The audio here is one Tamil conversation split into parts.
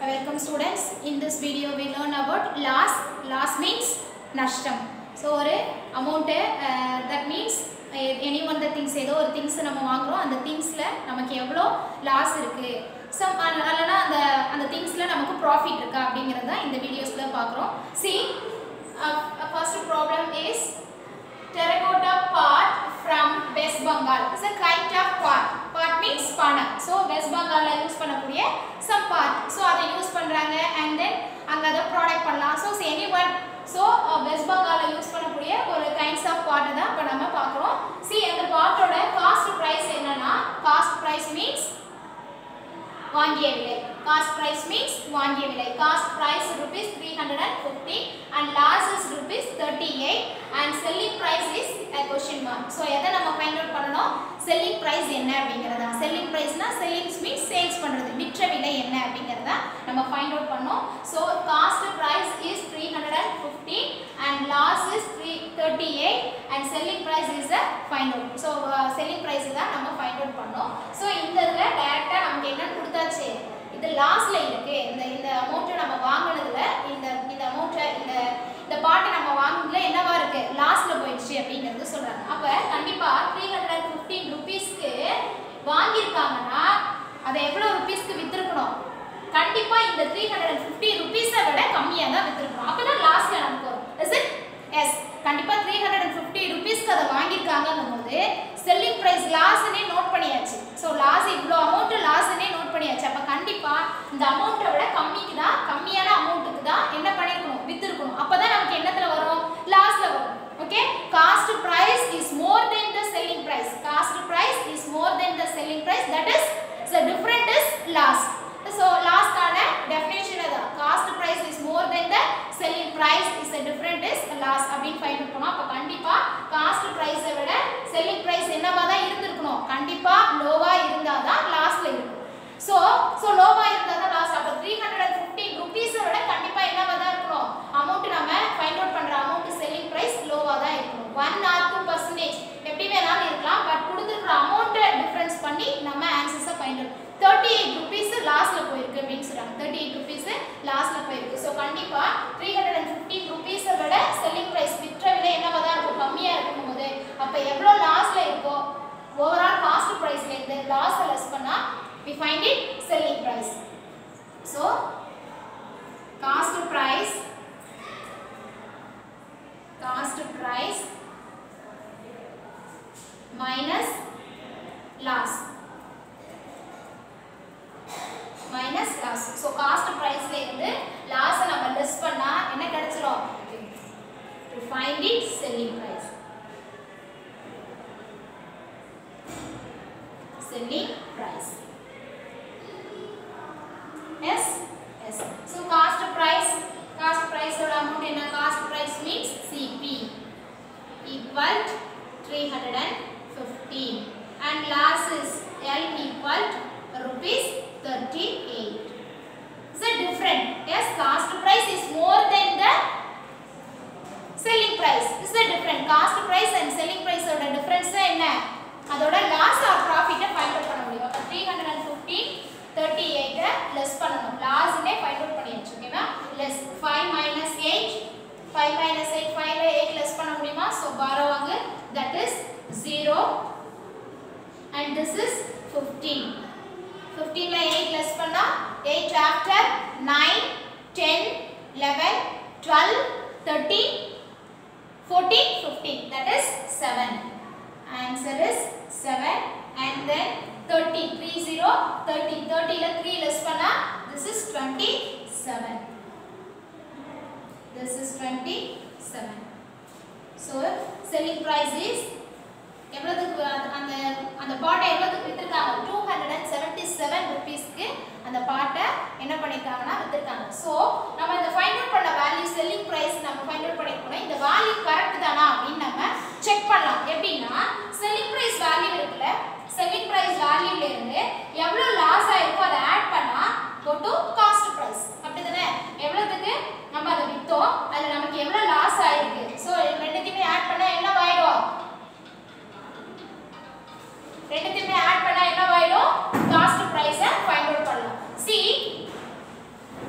Welcome students. In this video we learn about loss. Loss means நஷ்டம் ஸோ ஒரு amount that means any one the things ஏதோ ஒரு திங்ஸ் நம்ம வாங்குறோம் அந்த திங்ஸில் நமக்கு எவ்வளோ லாஸ் இருக்குது ஸோ இல்லைனா அந்த அந்த திங்ஸில் நமக்கு ப்ராஃபிட் இருக்கா அப்படிங்கிறது தான் இந்த வீடியோஸில் பார்க்குறோம் see first problem is terracotta pot from West Bengal. It's a kind of pot. Pot means பானை. So West Bengal யூஸ் பண்ணக்கூடிய some pot. So அதை யூஸ் பண்றாங்க and then அங்க அதை ப்ராடக்ட் பண்ணலாம். So anyone ஸோ வெஸ்ட் பெங்காலில் யூஸ் பண்ணக்கூடிய ஒரு கைண்ட்ஸ் ஆஃப் பாட்டை தான் இப்போ நம்ம பார்க்குறோம் சி அந்த பாட்டோட காஸ்ட் ப்ரைஸ் என்னன்னா காஸ்ட் ப்ரைஸ் மீன்ஸ் வாங்கிய விலை காஸ்ட் பிரைஸ் மீன்ஸ் வாங்கிய விலை cost price rupees 350 and loss is rupees 38 and selling price is a question mark so எதை நம்ம ஃபைண்ட் அவுட் பண்ணனும் selling price என்ன அப்படிங்கறத selling priceனா selling means சேல்ஸ் பண்றது விற்ற விலை என்ன அப்படிங்கறத நம்ம ஃபைண்ட் அவுட் பண்ணோம் so cost price is 350 and loss is 338 and selling price is a find out so uh, selling price தான் நம்ம ஃபைண்ட் அவுட் பண்ணோம் so இந்த இதுல டைரக்டா நமக்கு என்ன கொடுத்தாச்சு இது லாஸ்ல இருக்கு இந்த இந்த அமௌண்ட்டை நம்ம வாங்குனதுல இந்த இந்த அமௌண்ட்டை இந்த இந்த பாட்டை நம்ம வாங்குனதுல என்னவா இருக்கு லாஸ்ல போயிடுச்சு அப்படிங்கிறது சொல்றாங்க அப்ப கண்டிப்பா த்ரீ ஹண்ட்ரட் ஃபிஃப்டீன் ருபீஸ்க்கு வாங்கியிருக்காங்கன்னா அதை எவ்வளோ ருபீஸ்க்கு வித்திருக்கணும் கண்டிப்பா இந்த த்ரீ ஹண்ட்ரட் ஃபிஃப்டி ருபீஸை விட கம்மியாக தான் வித்திருக்கணும் அப்பதான் லாஸ்ட்ல நமக்கு வரும் இஸ் இட் எஸ் கண்டிப்பா த்ரீ ஹண்ட்ரட் அண்ட் ஃபிஃப்டி ருபீஸ்க்கு அதை வாங்கியிருக்காங்கன்னும் போது செல்லிங் ப்ரைஸ் லாஸ்னே நோட் பண்ணியாச்சு ஸோ லாஸ் இவ்வளோ அமௌண்ட் லாஸ்னே நோட் பண்ணியாச்சு அப்போ கண்டிப்பா இந்த அமௌண்ட்டை விட கம்மிக்கு தான் கம்மியான அமௌண்ட்டுக்கு தான் என்ன பண்ணிருக்கணும் வித்திருக்கணும் அப்பதான் நமக்கு என்னத்துல வரும் லாஸ்ட்ல வரும் okay cost price is more than the selling price cost price is more than the selling price that is the different is loss so லாஸ்டான டெஃபினேஷன் அதான் cost price is more than the selling price is the different is loss அப்படின்னு ஃபைண்ட் அவுட் பண்ணோம் அப்போ கண்டிப்பாக காஸ்ட் ப்ரைஸை விட செல்லிங் ப்ரைஸ் என்னவா தான் இருந்திருக்கணும் கண்டிப்பாக லோவாக இருந்தால் தான் லாஸ்ட்ல இருக்கும் ஸோ ஸோ லோவாக இருந்தால் தான் லாஸ் அப்போ த்ரீ ஹண்ட்ரட் அண்ட் ஃபிஃப்டீன் ருபீஸை விட கண்டிப்பாக என்னவா தான் இருக்கணும் அமௌண்ட் நம்ம ஃபைண்ட் அவுட் பண்ணுற அமௌண்ட் செல்லிங் ப்ரைஸ் லோவாக தான் இருக்கணும் ஒன் ஆர் டூ பர்சன்டேஜ் எப்படி வேணாலும் இருக்கலாம் பட் கொடுத்துருக்குற அமௌண்ட்டை டிஃப்ரென்ஸ் பண்ணி நம்ம ஆன்சர்ஸை find out thirty eight rupees லாஸ்ட்ல போயிருக்கு அப்படின்னு சொல்றாங்க தேர்ட்டி எயிட் ருபீஸ் லாஸ்ட்ல போயிருக்கு ஸோ கண்டிப்பா த்ரீ ஹண்ட்ரட் அண்ட் ஃபிஃப்டீன் ருபீஸை விட செல்லிங் ப்ரைஸ் விற்ற விலை என்னவா தான் இருக்கும் கம்மியா இருக்கும் போது அப்போ எவ்வளோ லாஸ்ட்ல இருக்கோ ஓவரால் காஸ்ட் ப்ரைஸ்ல இருந்து லாஸ் லெஸ் பண்ணா we find it selling price so cost price cost price minus loss minus loss so cost ப்ரைஸ்ல இருந்து லாஸை நம்ம லெஸ் பண்ணா என்ன கிடைச்சிரும் to find it selling price selling price yes yes so cost price cost ப்ரைஸோட அமௌண்ட் என்ன cost price means CP equal three hundred and fifteen and loss is L equal rupees 38 is it different yes cost price is more than the selling price is it different cost price and selling price ஓட difference என்ன அதோட loss or profit find out பண்ண முடியும் அப்ப 315 38 லெஸ் பண்ணனும் loss னே ஃபைண்ட் அவுட் பண்ணியாச்சு ஓகேவா லெஸ் 5 minus 8 5 minus 8 5 ல 8 லெஸ் பண்ண முடியுமா so பாரோவாங்க that is 0 and this is 15 15 ல 8 less பண்ணா 8 after 9 10 11 12 13 14 15 that is 7 answer is 7 and then 30 3 0 30 30 ல 3 less பண்ணா this is 27 this is 27 so selling price is எவ்வளவுக்கு அந்த அந்த பாட்டை எவ்வளவுக்கு வித்திருக்காங்க two hundred and seventy seven ருபீஸ்க்கு அந்த பாட்டை என்ன பண்ணியிருக்காங்கன்னா வித்திருக்காங்க ஸோ நம்ம இந்த ஃபைண்ட் அவுட் பண்ண வேல்யூ செல்லிங் ப்ரைஸ் நம்ம ஃபைண்ட் அவுட் பண்ணிருக்கோம் இந்த வேல்யூ கரெக்ட் தானா அப்படின்னு நம்ம செக் பண்ணலாம் எப்படின்னா செல்லிங் ப்ரைஸ் வேல்யூ இருக்குல்ல செல்லிங் ப்ரைஸ் வேல்யூல இருந்து எவ்வளோ லாஸ் ஆயிருக்கோ அதை ஆட் பண்ணா கோ டு காஸ்ட் ப்ரைஸ் அப்படிதானே எவ்வளவுக்கு நம்ம அதை வித்தோம் அதில் நமக்கு எவ்வளோ லாஸ் ஆயிருக்கு ஸோ ரெண்டுத்தையுமே ஆட் பண்ணா என்ன ஆயிடும் ரெண்டுத்தையுமே ஆட் பண்ணா என்ன ஆயிடும் காஸ்ட் பிரைஸை ஃபைண்ட் அவுட் பண்ணலாம் see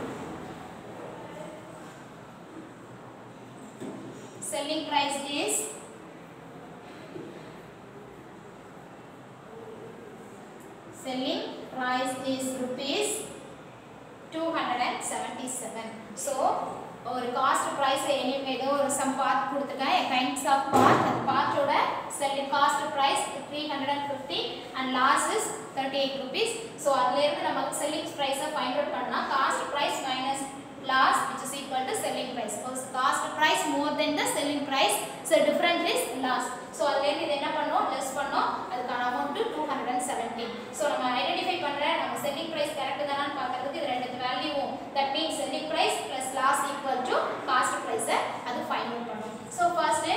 selling price is rupees 277 so ஒரு காஸ்ட் ப்ரைஸ் எனி ஏதோ ஒரு சம் பார்ட் கொடுத்துருக்கேன் கைண்ட்ஸ் ஆஃப் பார்ட் அந்த பார்ட்டோட selling cost price three hundred and fifty and loss is thirty eight rupees so அதுலேருந்து நம்ம செல்லிங் ப்ரைஸை ஃபைண்ட் அவுட் பண்ணலாம் cost price minus loss which is equal to selling price. So cost price more than the selling price. So difference is loss. So அதுலேருந்து இது என்ன பண்ணோம் லெஸ் பண்ணோம் அதுக்கான amount two hundred and seventeen so நம்ம ஐடென்டிஃபை பண்ணுற நம்ம செல்லிங் ப்ரைஸ் கரெக்ட் தானான்னு பார்க்கறதுக்கு இது ரெண்டு வேல்யூவும் that means selling price plus loss equal to cost ப்ரைஸை அது ஃபைண்ட் அவுட் பண்ணும் so first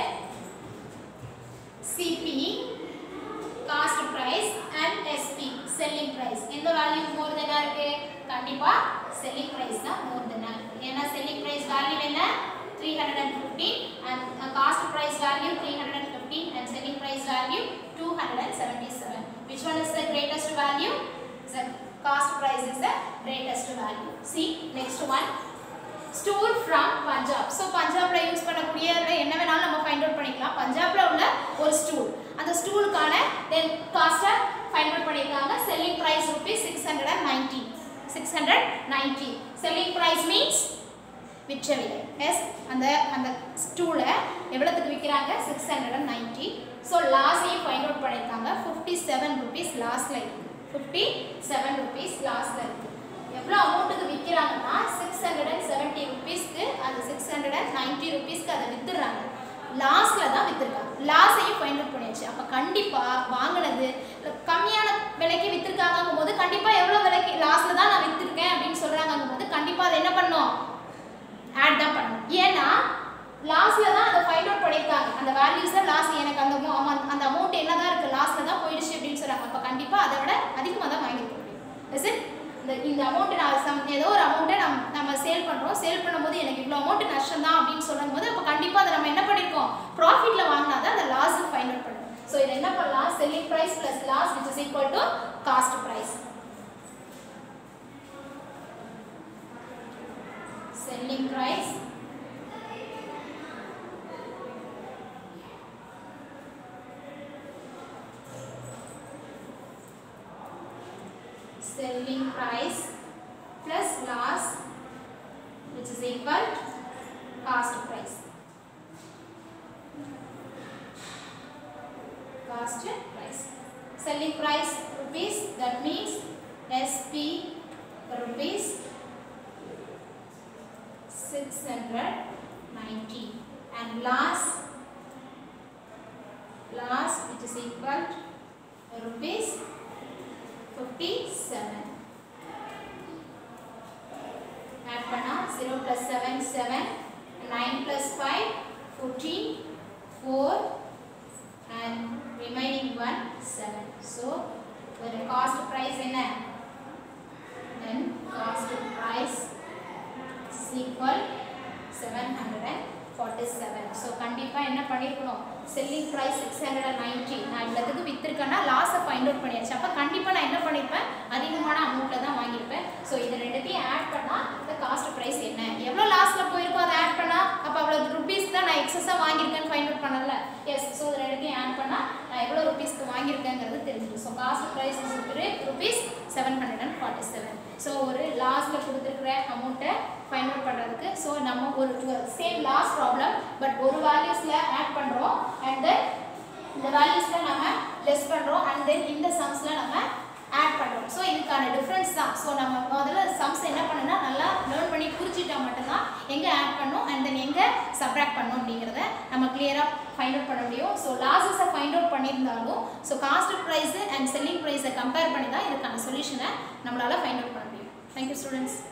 CP cost price and SP selling price எந்த வேல்யூ மோர் தெனா இருக்கு கண்டிப்பா செல்லிங் ப்ரைஸ் தான் மோர் தெனா இருக்கு ஏன்னா செல்லிங் ப்ரைஸ் வேல்யூ என்ன 315 and uh, cost price value 315 and selling price value 277 which one is the greatest value the cost price is the greatest value see next one stool from Punjab so பஞ்சாப்ல யூஸ் பண்ணக்கூடிய என்ன வேணாலும் நம்ம ஃபைண்ட் அவுட் பண்ணிக்கலாம் பஞ்சாப்ல உள்ள ஒரு ஸ்டூல் அந்த ஸ்டூலுக்கான தென் காஸ்ட்டை ஃபைண்ட் அவுட் பண்ணியிருக்காங்க selling price rupees six hundred and ninety six hundred ninety selling price means விற்ற விலை எஸ் அந்த அந்த ஸ்டூலை எவ்வளோத்துக்கு விற்கிறாங்க six hundred and ninety so லாஸையும் ஃபைண்ட் அவுட் பண்ணியிருக்காங்க ஃபிஃப்டி செவன் ருபீஸ் லாஸில் இருக்குது ஃபிஃப்டி செவன் ருபீஸ் லாஸில் இருக்குது எவ்வளோ அமௌண்ட்டுக்கு விற்கிறாங்கன்னா சிக்ஸ் ஹண்ட்ரட் அண்ட் செவன்ட்டி ருபீஸ்க்கு அந்த சிக்ஸ் ஹண்ட்ரட் அண்ட் நைன்ட்டி ருபீஸ்க்கு அதை வித்துடுறாங்க லாஸில் தான் விற்றுருக்காங்க லாஸையும் ஃபைண்ட் அவுட் பண்ணியாச்சு அப்போ கண்டிப்பாக வாங்கினது கம்மியான விலைக்கு விற்றுருக்காங்கும் போது கண்டிப்பாக எவ்வளோ விலைக்கு லாஸில் தான் நான் விற்றுருக்கேன் அப்படின்னு சொல்கிறாங்கும் போது கண்டிப்பாக அதை என்ன பண்ணோம் ஆட் தான் பண்ணணும் ஏன்னா லாஸ்ட்ல தான் அதை ஃபைண்ட் அவுட் பண்ணியிருக்காங்க அந்த வேல்யூஸை லாஸ்ட் எனக்கு அந்த mo- amount- அந்த அமௌண்ட் என்ன தான் இருக்குது லாஸ்ட்ல தான் போயிடுச்சு அப்படின்னு சொல்கிறாங்க அப்போ கண்டிப்பாக அதை விட அதிகமாக தான் வாங்கியிருக்க முடியும் இஸ் இட் இந்த இந்த அமௌண்ட்டு நான் சம் ஏதோ ஒரு அமௌண்ட்டை நம்ம நம்ம சேல் பண்ணுறோம் சேல் பண்ணும்போது எனக்கு இவ்வளோ அமௌண்ட் நஷ்டம் தான் அப்படின்னு சொல்லும் போது அப்போ கண்டிப்பாக அதை நம்ம என்ன பண்ணியிருக்கோம் ப்ராஃபிட்டில் வாங்கினா தான் அந்த லாஸை ஃபைண்ட் அவுட் பண்ணணும் ஸோ இது என்ன பண்ணலாம் selling price plus loss which is equal to cost price selling price selling price plus loss which is equal to cost price cost price selling price rupees that means sp rupees 690 and loss loss which is equal to rupees 57 add பண்ணா 0 plus 7 7 9 plus 5 14 4 and remaining one 7 so the cost price என்ன then cost price is equal 747 so கண்டிப்பாக என்ன பண்ணியிருக்கணும் selling price six hundred and ninety நான் இவ்வளோத்துக்கு விற்றுருக்கேன்னா லாஸை ஃபைண்ட் அவுட் பண்ணியாச்சு அப்போ கண்டிப்பாக நான் என்ன பண்ணியிருப்பேன் அதிகமான அமௌண்ட்டில் தான் வாங்கியிருப்பேன் ஸோ இது ரெண்டுத்தையும் ஆட் பண்ணால் இந்த காஸ்ட் ப்ரைஸ் என்ன எவ்வளோ லாஸில் போயிருக்கோ அதை ஆட் பண்ணால் அப்போ அவ்வளோ ருபீஸ் தான் நான் எக்ஸஸாக வாங்கியிருக்கேன்னு ஃபைண்ட் அவுட் பண்ணல எஸ் ஸோ இது ரெண்டுத்தையும் ஆட் பண்ணால் நான் எவ்வளோ ருபீஸ்க்கு வாங்கியிருக்கேங்கிறது தெரிஞ்சிடும் so cost price is rupees seven hundred and forty seven so ஒரு லாஸில் கொடுத்துருக்குற அமௌண்ட்டை ஃபைண்ட் அவுட் பண்ணுறதுக்கு ஸோ நம்ம ஒரு சேம் லாஸ் ப்ராப்ளம் பட் ஒரு வேல்யூஸில் ஆட் பண்ணுறோம் அண்ட் தென் இந்த வேல்யூஸில் நம்ம லெஸ் பண்ணுறோம் அண்ட் தென் இந்த சம்ஸில் நம்ம ஆட் பண்ணுறோம் ஸோ இதுக்கான டிஃப்ரென்ஸ் தான் ஸோ நம்ம முதல்ல சம்ஸ் என்ன பண்ணுன்னா நல்லா லேர்ன் பண்ணி புரிஞ்சிட்டா மட்டும்தான் எங்கே ஆட் பண்ணணும் அண்ட் தென் எங்கே சப்ராக்ட் பண்ணணும் அப்படிங்கிறத நம்ம கிளியராக ஃபைண்ட் அவுட் பண்ண முடியும் ஸோ லாஸஸை ஃபைண்ட் அவுட் பண்ணியிருந்தாலும் so cost price and selling ப்ரைஸை கம்பேர் பண்ணி தான் இதுக்கான சொல்யூஷனை நம்மளால் ஃபைண்ட் அவுட் பண்ண முடியும் தேங்க்யூ ஸ்டூடெண்ட்ஸ்